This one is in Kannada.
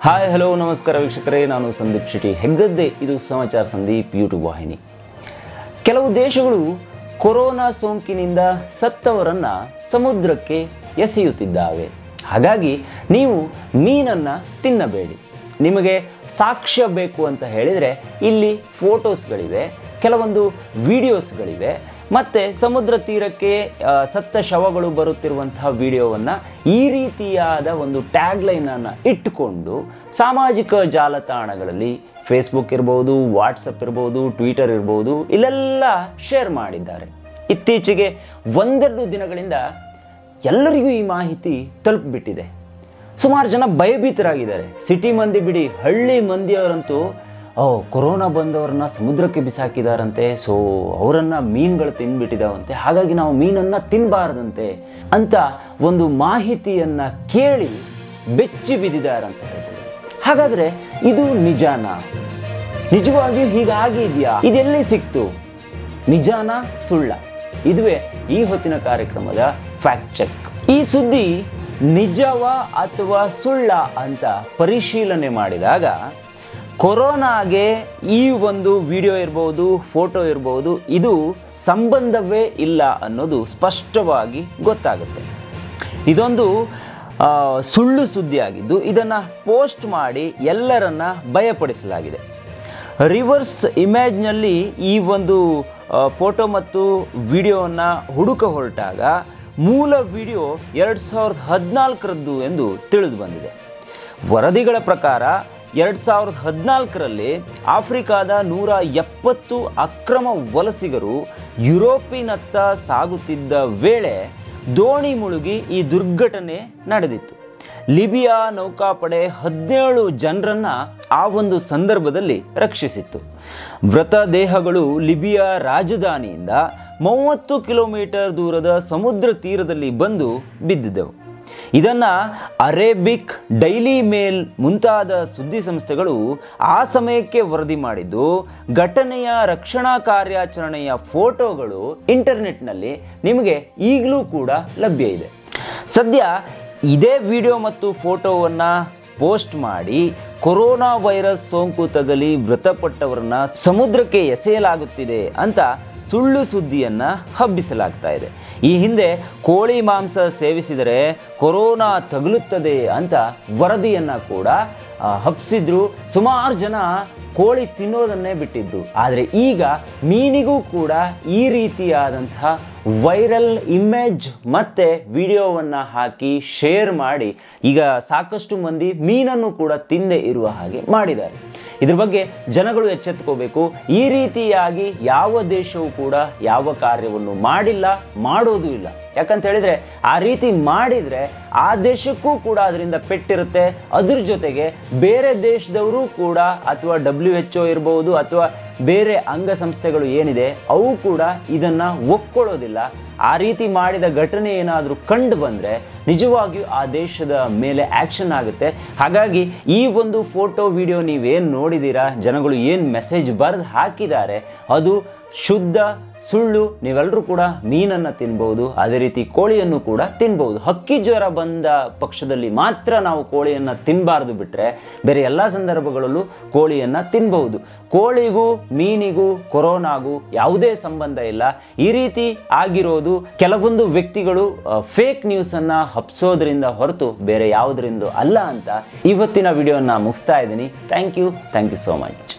ಹಾಯ್ ಹಲೋ ನಮಸ್ಕಾರ ವೀಕ್ಷಕರೇ ನಾನು ಸಂದೀಪ್ ಶೆಟ್ಟಿ ಹೆಗ್ಗದ್ದೆ ಇದು ಸಮಾಚಾರ ಸಂದೀಪ್ ಯೂಟ್ಯೂಬ್ ವಾಹಿನಿ ಕೆಲವು ದೇಶಗಳು ಕೊರೋನಾ ಸೋಂಕಿನಿಂದ ಸತ್ತವರನ್ನು ಸಮುದ್ರಕ್ಕೆ ಎಸೆಯುತ್ತಿದ್ದಾವೆ ಹಾಗಾಗಿ ನೀವು ಮೀನನ್ನು ತಿನ್ನಬೇಡಿ ನಿಮಗೆ ಸಾಕ್ಷ್ಯ ಬೇಕು ಅಂತ ಹೇಳಿದರೆ ಇಲ್ಲಿ ಫೋಟೋಸ್ಗಳಿವೆ ಕೆಲವೊಂದು ವಿಡಿಯೋಸ್ಗಳಿವೆ ಮತ್ತು ಸಮುದ್ರ ತೀರಕ್ಕೆ ಆ, ಸತ್ತ ಶವಗಳು ಬರುತ್ತಿರುವಂತಹ ವಿಡಿಯೋವನ್ನು ಈ ರೀತಿಯಾದ ಒಂದು ಟ್ಯಾಗ್ಲೈನನ್ನು ಇಟ್ಟುಕೊಂಡು ಸಾಮಾಜಿಕ ಜಾಲತಾಣಗಳಲ್ಲಿ ಫೇಸ್ಬುಕ್ ಇರ್ಬೋದು ವಾಟ್ಸಪ್ ಇರ್ಬೋದು ಟ್ವಿಟರ್ ಇರ್ಬೋದು ಇಲ್ಲೆಲ್ಲ ಶೇರ್ ಮಾಡಿದ್ದಾರೆ ಇತ್ತೀಚೆಗೆ ಒಂದೆರಡು ದಿನಗಳಿಂದ ಎಲ್ಲರಿಗೂ ಈ ಮಾಹಿತಿ ತಲುಪಿಬಿಟ್ಟಿದೆ ಸುಮಾರು ಜನ ಭಯಭೀತರಾಗಿದ್ದಾರೆ ಸಿಟಿ ಮಂದಿ ಬಿಡಿ ಹಳ್ಳಿ ಮಂದಿಯವರಂತೂ ಓ ಕೊರೋನಾ ಬಂದವರನ್ನ ಸಮುದ್ರಕ್ಕೆ ಬಿಸಾಕಿದಾರಂತೆ ಸೊ ಅವರನ್ನು ಮೀನುಗಳು ತಿಂದ್ಬಿಟ್ಟಿದಾವಂತೆ ಹಾಗಾಗಿ ನಾವು ಮೀನನ್ನು ತಿನ್ನಬಾರ್ದಂತೆ ಅಂತ ಒಂದು ಮಾಹಿತಿಯನ್ನು ಕೇಳಿ ಬೆಚ್ಚಿ ಬಿದ್ದಿದ್ದಾರಂತ ಹೇಳ್ತಾರೆ ಹಾಗಾದರೆ ಇದು ನಿಜಾನ ನಿಜವಾಗಿಯೂ ಹೀಗಾಗಿದೆಯಾ ಇದೆಲ್ಲಿ ಸಿಕ್ತು ನಿಜಾನ ಸುಳ್ಳ ಇದುವೇ ಈ ಹೊತ್ತಿನ ಕಾರ್ಯಕ್ರಮದ ಫ್ಯಾಕ್ಟ್ ಚೆಕ್ ಈ ಸುದ್ದಿ ನಿಜವ ಅಥವಾ ಸುಳ್ಳ ಅಂತ ಪರಿಶೀಲನೆ ಮಾಡಿದಾಗ ಕೊರೋನಾಗೆ ಈ ಒಂದು ವಿಡಿಯೋ ಇರ್ಬೋದು ಫೋಟೋ ಇರ್ಬೋದು ಇದು ಸಂಬಂಧವೇ ಇಲ್ಲ ಅನ್ನೋದು ಸ್ಪಷ್ಟವಾಗಿ ಗೊತ್ತಾಗುತ್ತೆ ಇದೊಂದು ಆ, ಸುಳ್ಳು ಸುದ್ದಿಯಾಗಿದ್ದು ಇದನ್ನು ಪೋಸ್ಟ್ ಮಾಡಿ ಎಲ್ಲರನ್ನ ಭಯಪಡಿಸಲಾಗಿದೆ ರಿವರ್ಸ್ ಇಮೇಜ್ನಲ್ಲಿ ಈ ಒಂದು ಫೋಟೋ ಮತ್ತು ವಿಡಿಯೋವನ್ನು ಹುಡುಕ ಹೊರಟಾಗ ಮೂಲ ವಿಡಿಯೋ ಎರಡು ಸಾವಿರದ ಹದಿನಾಲ್ಕರದ್ದು ಎಂದು ತಿಳಿದು ಬಂದಿದೆ ವರದಿಗಳ ಪ್ರಕಾರ ಎರಡು ಸಾವಿರದ ಹದಿನಾಲ್ಕರಲ್ಲಿ ಆಫ್ರಿಕಾದ ನೂರ ಎಪ್ಪತ್ತು ಅಕ್ರಮ ವಲಸಿಗರು ಯುರೋಪಿನತ್ತ ಸಾಗುತ್ತಿದ್ದ ವೇಳೆ ದೋಣಿ ಮುಳುಗಿ ಈ ದುರ್ಘಟನೆ ನಡೆದಿತ್ತು ಲಿಬಿಯಾ ನೌಕಾಪಡೆ ಹದಿನೇಳು ಜನರನ್ನ ಆ ಒಂದು ಸಂದರ್ಭದಲ್ಲಿ ರಕ್ಷಿಸಿತ್ತು ಮೃತದೇಹಗಳು ಲಿಬಿಯಾ ರಾಜಧಾನಿಯಿಂದ ಮೂವತ್ತು ಕಿಲೋಮೀಟರ್ ದೂರದ ಸಮುದ್ರ ತೀರದಲ್ಲಿ ಬಂದು ಬಿದ್ದಿದ್ದವು ಇದನ್ನ ಅರೇಬಿಕ್ ಡೈಲಿ ಮೇಲ್ ಮುಂತಾದ ಸುದ್ದಿ ಸಂಸ್ಥೆಗಳು ಆ ಸಮಯಕ್ಕೆ ವರದಿ ಮಾಡಿದ್ದು ಘಟನೆಯ ರಕ್ಷಣಾ ಕಾರ್ಯಾಚರಣೆಯ ಫೋಟೋಗಳು ಇಂಟರ್ನೆಟ್ನಲ್ಲಿ ನಿಮಗೆ ಈಗಲೂ ಕೂಡ ಲಭ್ಯ ಇದೆ ಸದ್ಯ ಇದೇ ವಿಡಿಯೋ ಮತ್ತು ಫೋಟೋವನ್ನು ಪೋಸ್ಟ್ ಮಾಡಿ ಕೊರೋನಾ ವೈರಸ್ ಸೋಂಕು ತಗಲಿ ಮೃತಪಟ್ಟವರನ್ನ ಸಮುದ್ರಕ್ಕೆ ಎಸೆಯಲಾಗುತ್ತಿದೆ ಅಂತ ಸುಳ್ಳು ಸುದ್ದಿಯನ್ನು ಹಬ್ಬಿಸಲಾಗ್ತಾ ಇದೆ ಈ ಹಿಂದೆ ಕೋಳಿ ಮಾಂಸ ಸೇವಿಸಿದರೆ ಕೊರೋನಾ ತಗುಲುತ್ತದೆ ಅಂತ ವರದಿಯನ್ನು ಕೂಡ ಆ, ಹಬ್ಸಿದ್ರು ಸುಮಾರು ಜನ ಕೋಳಿ ತಿನ್ನೋದನ್ನೇ ಬಿಟ್ಟಿದ್ರು ಆದರೆ ಈಗ ಮೀನಿಗೂ ಕೂಡ ಈ ರೀತಿಯಾದಂತಹ ವೈರಲ್ ಇಮೇಜ್ ಮತ್ತು ವಿಡಿಯೋವನ್ನು ಹಾಕಿ ಶೇರ್ ಮಾಡಿ ಈಗ ಸಾಕಷ್ಟು ಮಂದಿ ಮೀನನ್ನು ಕೂಡ ತಿಂದೇ ಇರುವ ಹಾಗೆ ಮಾಡಿದ್ದಾರೆ ಇದ್ರ ಬಗ್ಗೆ ಜನಗಳು ಎಚ್ಚೆತ್ತುಕೋಬೇಕು ಈ ರೀತಿಯಾಗಿ ಯಾವ ದೇಶವೂ ಕೂಡ ಯಾವ ಕಾರ್ಯವನ್ನು ಮಾಡಿಲ್ಲ ಮಾಡೋದು ಇಲ್ಲ ಯಾಕಂತ ಹೇಳಿದ್ರೆ ಆ ರೀತಿ ಮಾಡಿದ್ರೆ ಆ ದೇಶಕ್ಕೂ ಕೂಡ ಅದರಿಂದ ಪೆಟ್ಟಿರುತ್ತೆ ಅದ್ರ ಜೊತೆಗೆ ಬೇರೆ ದೇಶದವರು ಕೂಡ ಅಥವಾ ಡಬ್ಲ್ಯೂ ಎಚ್ ಒ ಇರ್ಬೋದು ಅಥವಾ ಬೇರೆ ಅಂಗಸಂಸ್ಥೆಗಳು ಏನಿದೆ ಅವು ಕೂಡ ಇದನ್ನ ಒಪ್ಕೊಳ್ಳೋದಿಲ್ಲ ಆ ರೀತಿ ಮಾಡಿದ ಘಟನೆ ಏನಾದರೂ ಕಂಡು ಬಂದರೆ ನಿಜವಾಗಿಯೂ ಆ ದೇಶದ ಮೇಲೆ ಆ್ಯಕ್ಷನ್ ಆಗುತ್ತೆ ಹಾಗಾಗಿ ಈ ಒಂದು ಫೋಟೋ ವಿಡಿಯೋ ನೀವೇನು ನೋಡಿದ್ದೀರಾ ಜನಗಳು ಏನು ಮೆಸೇಜ್ ಬರೆದು ಹಾಕಿದ್ದಾರೆ ಅದು ಶುದ್ಧ ಸುಳ್ಳು ನೀವೆಲ್ಲರೂ ಕೂಡ ಮೀನನ್ನು ತಿನ್ಬೋದು ಅದೇ ರೀತಿ ಕೋಳಿಯನ್ನು ಕೂಡ ತಿನ್ಬೋದು ಹಕ್ಕಿ ಜ್ವರ ಬಂದ ಪಕ್ಷದಲ್ಲಿ ಮಾತ್ರ ನಾವು ಕೋಳಿಯನ್ನು ತಿನ್ನಬಾರ್ದು ಬಿಟ್ಟರೆ ಬೇರೆ ಎಲ್ಲ ಸಂದರ್ಭಗಳಲ್ಲೂ ಕೋಳಿಯನ್ನು ತಿನ್ಬಹುದು ಕೋಳಿಗೂ ಮೀನಿಗೂ ಕೊರೋನಾಗೂ ಯಾವುದೇ ಸಂಬಂಧ ಇಲ್ಲ ಈ ರೀತಿ ಆಗಿರೋದು ಕೆಲವೊಂದು ವ್ಯಕ್ತಿಗಳು ಫೇಕ್ ನ್ಯೂಸನ್ನು ಹಬ್ಸೋದ್ರಿಂದ ಹೊರತು ಬೇರೆ ಯಾವುದರಿಂದ ಅಲ್ಲ ಅಂತ ಇವತ್ತಿನ ವಿಡಿಯೋನ ಮುಗಿಸ್ತಾ ಇದ್ದೀನಿ thank you thank you so much